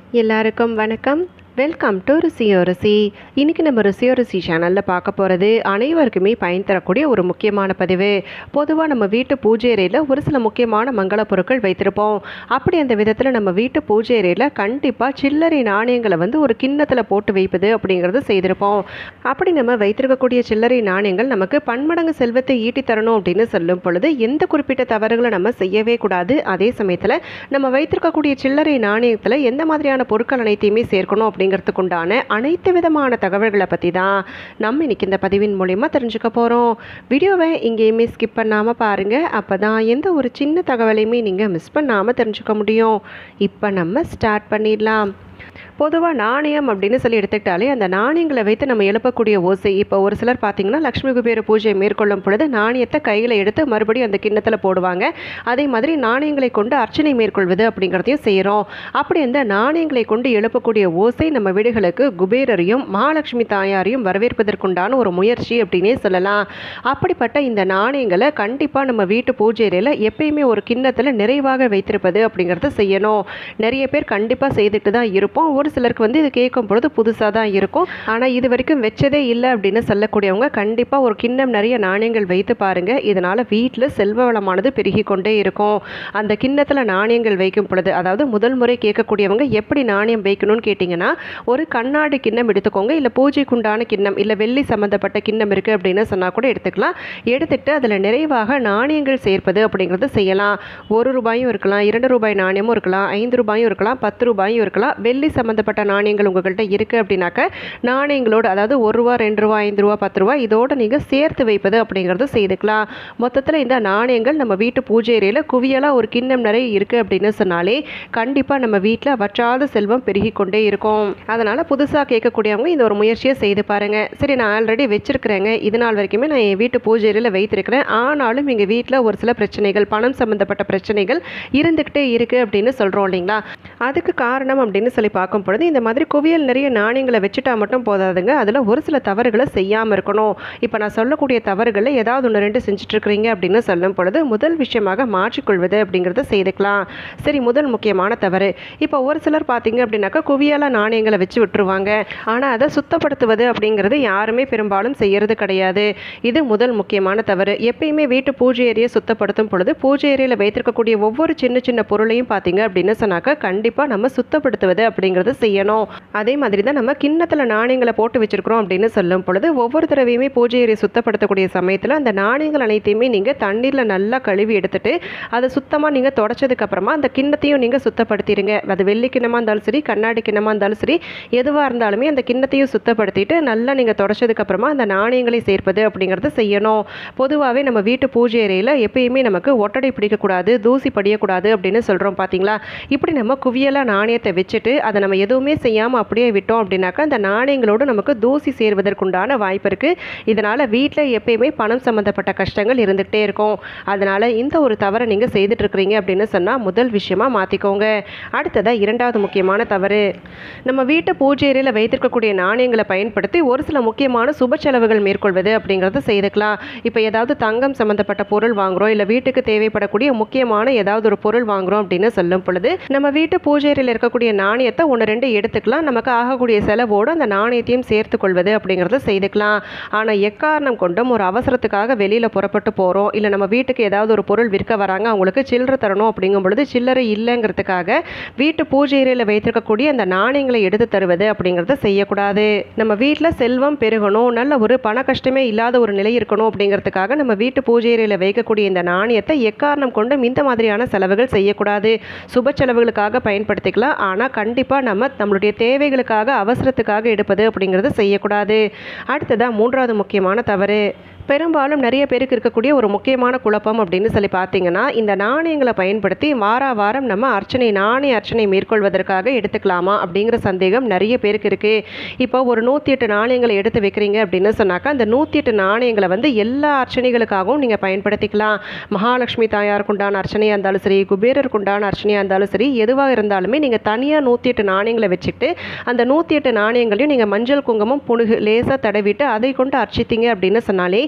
எல்லாருக்கும் வணக்கம் welcome to ருசியோ ருசி இன்றைக்கி நம்ம ருசியோ ருசி சேனலில் பார்க்க போகிறது அனைவருக்குமே பயன் தரக்கூடிய ஒரு முக்கியமான பதிவு பொதுவாக நம்ம வீட்டு பூஜை அறையில் ஒரு சில முக்கியமான மங்கள பொருட்கள் வைத்திருப்போம் அப்படி அந்த விதத்தில் நம்ம வீட்டு பூஜை அறையில் கண்டிப்பாக சில்லறை நாணயங்களை வந்து ஒரு கிண்ணத்தில் போட்டு வைப்பது அப்படிங்கிறது செய்திருப்போம் அப்படி நம்ம வைத்திருக்கக்கூடிய சில்லறை நாணயங்கள் நமக்கு பன்மடங்கு செல்வத்தை ஈட்டி தரணும் அப்படின்னு சொல்லும் பொழுது எந்த குறிப்பிட்ட தவறுகளை நம்ம செய்யவே கூடாது அதே சமயத்தில் நம்ம வைத்திருக்கக்கூடிய சில்லறை நாணயத்தில் எந்த மாதிரியான பொருட்கள் அனைத்தையுமே சேர்க்கணும் அப்படிங்கிறதுக்கு உண்டான அனைத்து விதமான தகவல்களை பற்றி தான் நம்ம இன்னைக்கு இந்த பதிவின் மூலிமா தெரிஞ்சுக்க போகிறோம் வீடியோவை எங்கேயுமே ஸ்கிப் பண்ணாமல் பாருங்கள் அப்போ தான் எந்த ஒரு சின்ன தகவலையுமே நீங்கள் மிஸ் பண்ணாமல் தெரிஞ்சுக்க முடியும் இப்போ நம்ம ஸ்டார்ட் பண்ணிடலாம் பொதுவாக நாணயம் அப்படின்னு சொல்லி எடுத்துக்கிட்டாலே அந்த நாணயங்களை வைத்து நம்ம எழுப்பக்கூடிய ஓசை இப்போ ஒரு சிலர் பார்த்தீங்கன்னா லக்ஷ்மி குபேர பூஜை மேற்கொள்ளும் பொழுது நாணயத்தை கையில் எடுத்து மறுபடியும் அந்த கிண்ணத்தில் போடுவாங்க அதே மாதிரி நாணயங்களை கொண்டு அர்ச்சனை மேற்கொள்வது அப்படிங்கிறதையும் செய்கிறோம் அப்படி அந்த நாணயங்களை கொண்டு எழுப்பக்கூடிய ஓசை நம்ம வீடுகளுக்கு குபேரரையும் மகாலட்சுமி தாயாரையும் வரவேற்பதற்குண்டான ஒரு முயற்சி அப்படின்னே சொல்லலாம் அப்படிப்பட்ட இந்த நாணயங்களை கண்டிப்பாக நம்ம வீட்டு பூஜை அறையில் எப்பயுமே ஒரு கிண்ணத்தில் நிறைவாக வைத்திருப்பது அப்படிங்கிறத செய்யணும் நிறைய பேர் கண்டிப்பாக செய்துட்டு தான் இருப்போம் ஒரு சிலருக்கு வந்து இது கேட்கும் பொழுது புதுசாக தான் இருக்கும் ஆனால் இது வரைக்கும் வச்சதே இல்லை அப்படின்னு சொல்லக்கூடியவங்க கண்டிப்பாக ஒரு கிண்ணம் நிறைய நாணயங்கள் வைத்து பாருங்கள் இதனால் வீட்டில் செல்வ வளமானது பெருகி கொண்டே இருக்கும் அந்த கிண்ணத்தில் நாணயங்கள் வைக்கும் பொழுது அதாவது முதல் முறை கேட்கக்கூடியவங்க எப்படி நாணயம் வைக்கணும்னு கேட்டிங்கன்னா ஒரு கண்ணாடி கிண்ணம் எடுத்துக்கோங்க இல்லை பூஜைக்குண்டான கிண்ணம் இல்லை வெள்ளி சம்மந்தப்பட்ட கிண்ணம் இருக்குது அப்படின்னு சொன்னால் கூட எடுத்துக்கலாம் எடுத்துக்கிட்டு அதில் நிறைவாக நாணயங்கள் சேர்ப்பது அப்படிங்கிறது செய்யலாம் ஒரு ரூபாயும் இருக்கலாம் இரண்டு ரூபாய் நாணயமும் இருக்கலாம் ஐந்து ரூபாயும் இருக்கலாம் பத்து ரூபாயும் இருக்கலாம் வெள்ளி சம்மந்தப்பட்ட நாணயங்கள் உங்கள்கிட்ட இருக்குது அப்படின்னாக்க நாணயங்களோடு அதாவது ஒரு ரூபா ரெண்டு ரூபா ஐந்து ரூபா பத்து ரூபா இதோடு நீங்கள் சேர்த்து வைப்பது அப்படிங்கிறது செய்துக்கலாம் மொத்தத்தில் இந்த நாணயங்கள் நம்ம வீட்டு பூஜை அறையில் குவியலாக ஒரு கிண்ணம் நிறைய இருக்குது அப்படின்னு சொன்னாலே கண்டிப்பாக நம்ம வீட்டில் வற்றாத செல்வம் பெருகி கொண்டே இருக்கும் அதனால் புதுசாக கேட்கக்கூடியவங்க இந்த ஒரு முயற்சியை செய்து பாருங்கள் சரி நான் ஆல்ரெடி வச்சுருக்கிறேங்க இது நாள் வரைக்குமே நான் என் வீட்டு பூஜை அறையில் வைத்திருக்கிறேன் ஆனாலும் எங்கள் வீட்டில் ஒரு சில பிரச்சனைகள் பணம் சம்மந்தப்பட்ட பிரச்சனைகள் இருந்துக்கிட்டே இருக்குது அப்படின்னு சொல்கிறோம் இல்லைங்களா அதுக்கு காரணம் அப்படின்னு சொல்லி பார்க்கும் பொழுது இந்த மாதிரி குவியல் நிறைய நாணயங்களை வச்சுட்டா மட்டும் போதாதுங்க அதில் ஒரு சில தவறுகளை செய்யாமல் இருக்கணும் இப்போ நான் சொல்லக்கூடிய தவறுகளை ஏதாவது ஒன்று ரெண்டு செஞ்சுட்ருக்கிறீங்க அப்படின்னு சொல்லும் பொழுது முதல் விஷயமாக மாற்றிக்கொள்வது அப்படிங்கிறத செய்துக்கலாம் சரி முதல் முக்கியமான தவறு இப்போ ஒரு சிலர் பார்த்தீங்க அப்படின்னாக்கா குவியலாக நாணயங்களை வச்சு விட்டுருவாங்க ஆனால் அதை சுத்தப்படுத்துவது அப்படிங்கிறது யாருமே பெரும்பாலும் செய்யறது கிடையாது இது முதல் முக்கியமான தவறு எப்பயுமே வீட்டு பூஜை ஏரியை சுத்தப்படுத்தும் பொழுது பூஜை ஏரியில் வைத்திருக்கக்கூடிய ஒவ்வொரு சின்ன சின்ன பொருளையும் பார்த்தீங்க அப்படின்னு சொன்னாக்கா கண்டிப்பாக நம்ம சுத்தப்படுத்துவது அப்படிங்கிறது செய்யணும் அதே மாதிரி தான் நம்ம கிண்ணத்தில் நாணயங்களை போட்டு வச்சிருக்கிறோம் அப்படின்னு சொல்லும் பொழுது ஒவ்வொரு தடவையுமே பூஜை ஏரியை சுத்தப்படுத்தக்கூடிய சமயத்தில் அந்த நாணயங்கள் அனைத்தையுமே நீங்கள் தண்ணீரில் நல்லா கழுவி எடுத்துட்டு அதை சுத்தமாக நீங்கள் தொடச்சதுக்கு அப்புறமா அந்த கிண்ணத்தையும் நீங்கள் சுத்தப்படுத்திடுங்க அது வெள்ளி கிண்ணமாக இருந்தாலும் சரி கண்ணாடி கிண்ணமாக இருந்தாலும் சரி எதுவாக இருந்தாலுமே அந்த கிண்ணத்தையும் சுத்தப்படுத்திட்டு நல்லா நீங்கள் தொடச்சதுக்கு அப்புறமா அந்த நாணயங்களை சேர்ப்பது அப்படிங்கிறத செய்யணும் பொதுவாகவே நம்ம வீட்டு பூஜை அறையில் எப்பயுமே நமக்கு ஒட்டடை பிடிக்கக்கூடாது தூசி படியக்கூடாது அப்படின்னு சொல்கிறோம் பார்த்தீங்களா இப்படி நம்ம குவியலாக நாணயத்தை வச்சுட்டு அதை நம்ம எதுவுமே செய்யாமல் அப்படியே விட்டோம் அப்படின்னாக்கா அந்த நாணயங்களோடு நமக்கு தூசி சேர்வதற்குண்டான வாய்ப்பு இருக்குது இதனால் வீட்டில் எப்பயுமே பணம் சம்மந்தப்பட்ட கஷ்டங்கள் இருந்துகிட்டே இருக்கும் அதனால் இந்த ஒரு தவறை நீங்கள் செய்துட்ருக்கிறீங்க அப்படின்னு சொன்னால் முதல் விஷயமா மாற்றிக்கோங்க அடுத்ததாக இரண்டாவது முக்கியமான தவறு நம்ம வீட்டு பூஜை அறையில் வைத்திருக்கக்கூடிய நாணயங்களை பயன்படுத்தி ஒரு சில முக்கியமான சுப செலவுகள் மேற்கொள்வது அப்படிங்கிறத செய்துக்கலாம் இப்போ ஏதாவது தங்கம் சம்மந்தப்பட்ட பொருள் வாங்குகிறோம் இல்லை வீட்டுக்கு தேவைப்படக்கூடிய முக்கியமான ஏதாவது ஒரு பொருள் வாங்குகிறோம் அப்படின்னு சொல்லும் பொழுது நம்ம வீட்டு பூஜை அறையில் இருக்கக்கூடிய நாணயத்தை ஒன்று ரெண்டு எடுத்துக்கலாம் நமக்கு ஆகக்கூடிய செலவோடு அந்த நாணயத்தையும் சேர்த்து கொள்வது அப்படிங்கிறத செய்துக்கலாம் ஆனால் எக்காரணம் கொண்டும் ஒரு அவசரத்துக்காக வெளியில் புறப்பட்டு போகிறோம் இல்லை நம்ம வீட்டுக்கு ஏதாவது ஒரு பொருள் விற்க வராங்க அவங்களுக்கு சில்லறை தரணும் அப்படிங்கும் பொழுது சில்லறை இல்லைங்கிறதுக்காக வீட்டு பூஜை அறையில் வைத்திருக்கக்கூடிய அந்த நாணயங்களை எடுத்து தருவது அப்படிங்கிறத செய்யக்கூடாது நம்ம வீட்டில் செல்வம் பெருகணும் நல்ல ஒரு பண கஷ்டமே இல்லாத ஒரு நிலை இருக்கணும் அப்படிங்கிறதுக்காக நம்ம வீட்டு பூஜை அறையில் வைக்கக்கூடிய இந்த நாணயத்தை எக்காரணம் கொண்டும் இந்த மாதிரியான செலவுகள் செய்யக்கூடாது சுப செலவுகளுக்காக பயன்படுத்திக்கலாம் ஆனால் கண்டிப்பாக நம்ம நம்மளுடைய தேவைகளுக்காக அவசரத்துக்காக எடுப்பது அப்படிங்கிறது செய்யக்கூடாது அடுத்ததாக மூன்றாவது முக்கியமான தவறு பெரும்பாலும் நிறைய பேருக்கு இருக்கக்கூடிய ஒரு முக்கியமான குழப்பம் அப்படின்னு சொல்லி பார்த்தீங்கன்னா இந்த நாணயங்களை பயன்படுத்தி வார வாரம் நம்ம அர்ச்சனை நாணய அர்ச்சனை மேற்கொள்வதற்காக எடுத்துக்கலாமா அப்படிங்கிற சந்தேகம் நிறைய பேருக்கு இருக்குது இப்போ ஒரு நூற்றி எட்டு நாணயங்களை எடுத்து வைக்கிறீங்க அப்படின்னு சொன்னாக்கா அந்த நூற்றி எட்டு நாணயங்களை வந்து எல்லா அர்ச்சனைகளுக்காகவும் நீங்கள் பயன்படுத்திக்கலாம் மகாலட்சுமி தாயாருக்கு உண்டான அர்ச்சனையாக இருந்தாலும் சரி குபேரருக்கு உண்டான அர்ச்சனையாக இருந்தாலும் சரி எதுவாக இருந்தாலுமே நீங்கள் தனியாக நூற்றி எட்டு நாணயங்களை வச்சுக்கிட்டு அந்த நூற்றி எட்டு நாணயங்களையும் நீங்கள் மஞ்சள் குங்குமம் புணுகு லேசாக தடவிட்டு அதை கொண்டு அர்ச்சித்தீங்க அப்படின்னு சொன்னாலே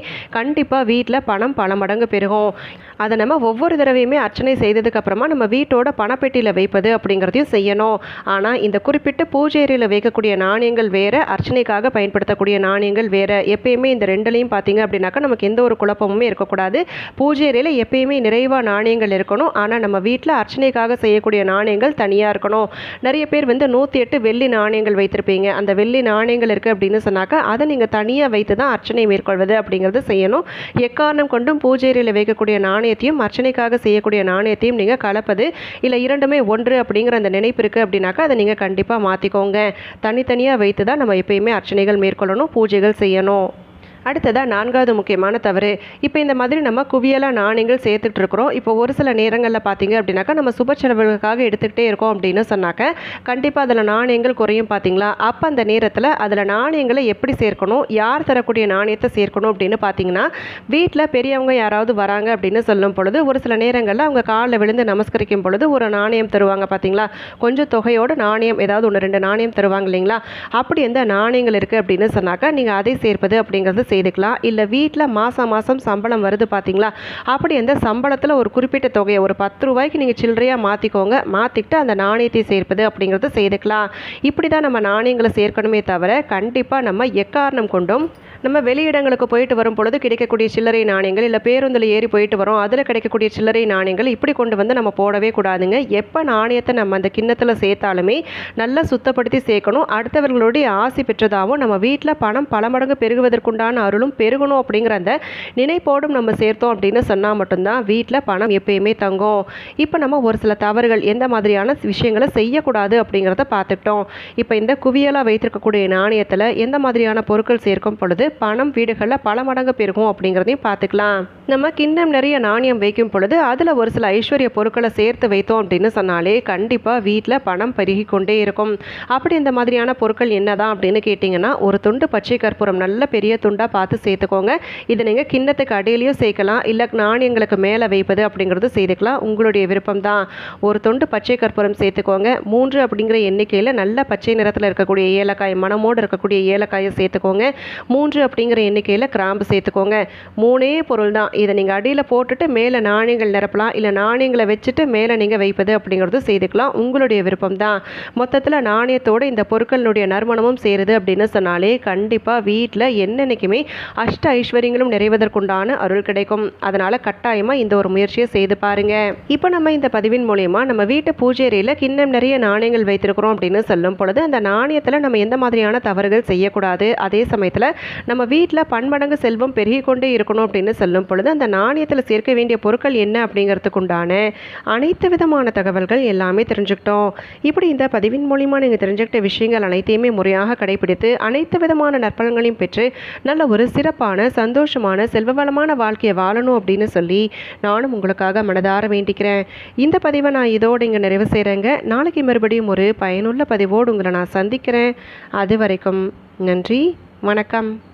கண்டிப்பாக வீட்டில் பணம் பல மடங்கு பெருகும் அதை நம்ம ஒவ்வொரு தடவையுமே அர்ச்சனை செய்ததுக்கு அப்புறமா நம்ம வீட்டோட பணப்பெட்டியில் வைப்பது அப்படிங்கிறதையும் செய்யணும் ஆனால் இந்த குறிப்பிட்ட பூஜை அறையில் வைக்கக்கூடிய நாணயங்கள் வேறு அர்ச்சனைக்காக பயன்படுத்தக்கூடிய நாணயங்கள் வேறு எப்பயுமே இந்த ரெண்டுலையும் பார்த்தீங்க அப்படின்னாக்கா நமக்கு எந்த ஒரு குழப்பமுமே இருக்கக்கூடாது பூஜை அறையில் எப்பயுமே நிறைவாக நாணயங்கள் இருக்கணும் ஆனால் நம்ம வீட்டில் அர்ச்சனைக்காக செய்யக்கூடிய நாணயங்கள் தனியாக இருக்கணும் நிறைய பேர் வந்து நூற்றி எட்டு வெள்ளி நாணயங்கள் வைத்திருப்பீங்க அந்த வெள்ளி நாணயங்கள் இருக்குது அப்படின்னு சொன்னாக்கா அதை நீங்கள் தனியாக வைத்து தான் அர்ச்சனை மேற்கொள்வது அப்படிங்கிறது செய்யணும் எக்காரணம் கொண்டும் பூஜை அறையில் வைக்கக்கூடிய நாணயத்தையும் அர்ச்சனைக்காக செய்யக்கூடிய நாணயத்தையும் நீங்கள் கலப்பது இல்லை இரண்டுமே ஒன்று அப்படிங்கிற அந்த நினைப்பு இருக்குது அப்படின்னாக்கா அதை நீங்கள் கண்டிப்பாக மாற்றிக்கோங்க தனித்தனியாக வைத்து தான் நம்ம எப்பயுமே அர்ச்சனைகள் மேற்கொள்ளணும் பூஜைகள் செய்யணும் அடுத்ததாக நான்காவது முக்கியமான தவறு இப்போ இந்த மாதிரி நம்ம குவியலாக நாணயங்கள் சேர்த்துட்டு இருக்கிறோம் இப்போ ஒரு சில நேரங்களில் பார்த்தீங்க அப்படின்னாக்கா நம்ம சுப செலவுகளுக்காக எடுத்துக்கிட்டே இருக்கோம் அப்படின்னு சொன்னாக்க கண்டிப்பாக அதில் நாணயங்கள் குறையும் பார்த்தீங்களா அப்போ அந்த நேரத்தில் அதில் நாணயங்களை எப்படி சேர்க்கணும் யார் தரக்கூடிய நாணயத்தை சேர்க்கணும் அப்படின்னு பார்த்தீங்கன்னா வீட்டில் பெரியவங்க யாராவது வராங்க அப்படின்னு சொல்லும் பொழுது ஒரு சில நேரங்களில் அவங்க காலில் விழுந்து நமஸ்கரிக்கும் பொழுது ஒரு நாணயம் தருவாங்க பார்த்தீங்களா கொஞ்சம் தொகையோட நாணயம் ஏதாவது ஒன்று ரெண்டு நாணயம் தருவாங்க இல்லைங்களா அப்படி எந்த நாணயங்கள் இருக்குது அப்படின்னு சொன்னாக்கா நீங்கள் அதை சேர்ப்பது அப்படிங்கிறது செய்துக்கலாம் இல்லை வீட்டில் மாதம் மாதம் சம்பளம் வருது பார்த்தீங்களா அப்படி அந்த சம்பளத்தில் ஒரு குறிப்பிட்ட தொகையை ஒரு பத்து ரூபாய்க்கு நீங்கள் சில்லறையாக மாற்றிக்கோங்க மாற்றிக்கிட்டு அந்த நாணயத்தை சேர்ப்பது அப்படிங்கிறத செய்துக்கலாம் இப்படி தான் நம்ம நாணயங்களை சேர்க்கணுமே தவிர கண்டிப்பாக நம்ம எக்காரணம் கொண்டும் நம்ம வெளியிடங்களுக்கு போயிட்டு வரும் பொழுது கிடைக்கக்கூடிய சில்லறை நாணயங்கள் இல்லை பேருந்தில் ஏறி போயிட்டு வரோம் அதில் கிடைக்கக்கூடிய சில்லறை நாணயங்கள் இப்படி கொண்டு வந்து நம்ம போடவே கூடாதுங்க எப்போ நாணயத்தை நம்ம அந்த கிண்ணத்தில் சேர்த்தாலுமே நல்லா சுத்தப்படுத்தி சேர்க்கணும் அடுத்தவர்களுடைய ஆசி பெற்றதாகவும் நம்ம வீட்டில் பணம் பல மடங்கு பெருகுவதற்குண்டான அருளும் பெருகணும் அப்படிங்கிற அந்த நினைப்போடும் நம்ம சேர்த்தோம் அப்படின்னு சொன்னால் மட்டும்தான் வீட்டில் பணம் எப்பயுமே தங்கும் இப்போ நம்ம ஒரு சில தவறுகள் எந்த மாதிரியான விஷயங்களை செய்யக்கூடாது அப்படிங்கிறத பார்த்துட்டோம் இப்போ இந்த குவியலாக வைத்திருக்கக்கூடிய நாணயத்தில் எந்த மாதிரியான பொருட்கள் சேர்க்கும் பொழுது பணம் வீடுகளில் பல மடங்கு பெருகும் அப்படிங்கிறதையும் பார்த்துக்கலாம் நம்ம கிண்ணம் நிறைய நாணயம் வைக்கும் பொழுது அதில் ஒரு சில ஐஸ்வர்ய பொருட்களை சேர்த்து வைத்தோம் அப்படின்னு சொன்னாலே கண்டிப்பாக வீட்டில் பணம் பெருகி கொண்டே இருக்கும் அப்படி இந்த மாதிரியான பொருட்கள் என்னதான் அப்படின்னு கேட்டிங்கன்னா ஒரு துண்டு பச்சை கற்பூரம் நல்ல பெரிய துண்டாக பார்த்து சேர்த்துக்கோங்க இதை நீங்கள் கிண்ணத்துக்கு அடியிலையும் சேர்க்கலாம் இல்லை நாணயங்களுக்கு மேலே வைப்பது அப்படிங்கிறது செய்துக்கலாம் உங்களுடைய விருப்பம் தான் ஒரு துண்டு பச்சை கற்பூரம் சேர்த்துக்கோங்க மூன்று அப்படிங்கிற எண்ணிக்கையில் நல்ல பச்சை நிறத்தில் இருக்கக்கூடிய ஏலக்காய் மனமோடு இருக்கக்கூடிய ஏலக்காயை சேர்த்துக்கோங்க மூன்று அப்படிங்கிற எண்ணிக்கையில் கிராம்பு சேர்த்துக்கோங்க மூணே பொருள் தான் இதை நீங்கள் அடியில் போட்டுட்டு மேலே நாணயங்கள் நிரப்பலாம் இல்லை நாணயங்களை வச்சுட்டு மேலே நீங்கள் வைப்பது அப்படிங்கிறது செய்துக்கலாம் உங்களுடைய விருப்பம் தான் மொத்தத்தில் நாணயத்தோடு இந்த பொருட்களுடைய நறுமணமும் சேருது அப்படின்னு சொன்னாலே கண்டிப்பாக வீட்டில் என்னென்னைக்குமே அஷ்ட ஐஸ்வர்யங்களும் நிறைவதற்குண்டான அருள் கிடைக்கும் அதனால் கட்டாயமாக இந்த ஒரு முயற்சியை செய்து பாருங்க இப்போ நம்ம இந்த பதிவின் மூலயமா நம்ம வீட்டு பூஜை அறையில் கிண்ணம் நிறைய நாணயங்கள் வைத்திருக்கிறோம் அப்படின்னு சொல்லும் பொழுது அந்த நாணயத்தில் நம்ம எந்த மாதிரியான தவறுகள் செய்யக்கூடாது அதே சமயத்தில் நம்ம வீட்டில் பன்மடங்கு செல்வம் பெருகி கொண்டே இருக்கணும் அப்படின்னு சொல்லும் பொழுது அந்த நாணயத்தில் சேர்க்க வேண்டிய பொருட்கள் என்ன அப்படிங்கிறதுக்கு உண்டான அனைத்து விதமான தகவல்கள் எல்லாமே தெரிஞ்சுக்கிட்டோம் இப்படி இந்த பதிவின் மூலிமா நீங்கள் தெரிஞ்சுக்கிட்ட விஷயங்கள் அனைத்தையுமே முறையாக கடைபிடித்து அனைத்து விதமான நற்பலன்களையும் பெற்று நல்ல ஒரு சிறப்பான சந்தோஷமான செல்வ வளமான வாழ்க்கையை வாழணும் அப்படின்னு சொல்லி நானும் உங்களுக்காக மனதார வேண்டிக்கிறேன் இந்த பதிவை நான் இதோடு இங்கே நிறைவு செய்கிறேங்க நாளைக்கு மறுபடியும் ஒரு பயனுள்ள பதிவோடு உங்களை நான் சந்திக்கிறேன் அது வரைக்கும் நன்றி வணக்கம்